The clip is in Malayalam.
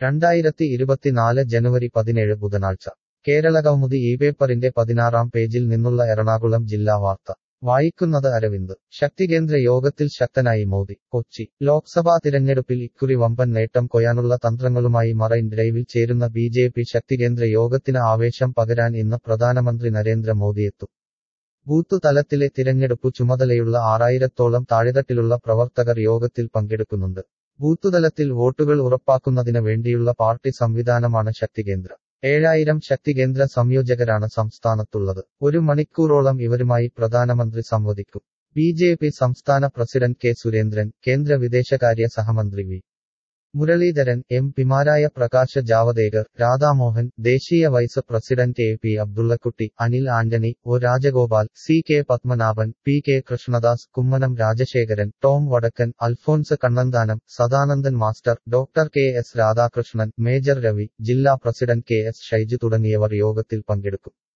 രണ്ടായിരത്തി ഇരുപത്തിനാല് ജനുവരി പതിനേഴ് ബുധനാഴ്ച കേരളകൗമുദി ഈ പേപ്പറിന്റെ പതിനാറാം പേജിൽ നിന്നുള്ള എറണാകുളം ജില്ലാ വാർത്ത വായിക്കുന്നത് അരവിന്ദ് ശക്തികേന്ദ്ര യോഗത്തിൽ ശക്തനായി മോദി കൊച്ചി ലോക്സഭാ തിരഞ്ഞെടുപ്പിൽ ഇക്കുറി വമ്പൻ നേട്ടം കൊയ്യാനുള്ള തന്ത്രങ്ങളുമായി മറൈൻ ഡ്രൈവിൽ ചേരുന്ന ബി ജെ പി ശക്തികേന്ദ്ര യോഗത്തിന് ആവേശം പകരാൻ ഇന്ന് പ്രധാനമന്ത്രി നരേന്ദ്ര മോദിയെത്തും ബൂത്ത് തലത്തിലെ തിരഞ്ഞെടുപ്പു ചുമതലയുള്ള ആറായിരത്തോളം താഴെത്തട്ടിലുള്ള പ്രവർത്തകർ യോഗത്തിൽ പങ്കെടുക്കുന്നുണ്ട് ബൂത്തുതലത്തിൽ വോട്ടുകൾ ഉറപ്പാക്കുന്നതിന് വേണ്ടിയുള്ള പാർട്ടി സംവിധാനമാണ് ശക്തികേന്ദ്ര ഏഴായിരം ശക്തികേന്ദ്ര സംയോജകരാണ് സംസ്ഥാനത്തുള്ളത് ഒരു മണിക്കൂറോളം ഇവരുമായി പ്രധാനമന്ത്രി സംവദിക്കും ബി ജെ പി സംസ്ഥാന പ്രസിഡന്റ് കെ സുരേന്ദ്രൻ കേന്ദ്ര വിദേശകാര്യ സഹമന്ത്രി വി മുരളീധരൻ എം പിമാരായ പ്രകാശ് ജാവദേകർ രാധാമോഹൻ ദേശീയ vice president A P Abdullakutty Anil Antony O Rajagopal C K Padmanabhan P K Krishnadas Kummanam Rajasekharan Tom Vadakkan Alphons Kannanthanam Sadanandan master doctor K S Radhakrishnan major Ravi ജില്ലാ പ്രസിഡന്റ് കെ എസ് ഷൈജു തുടങ്ങിയവർ യോഗത്തിൽ പങ്കെടുക്കും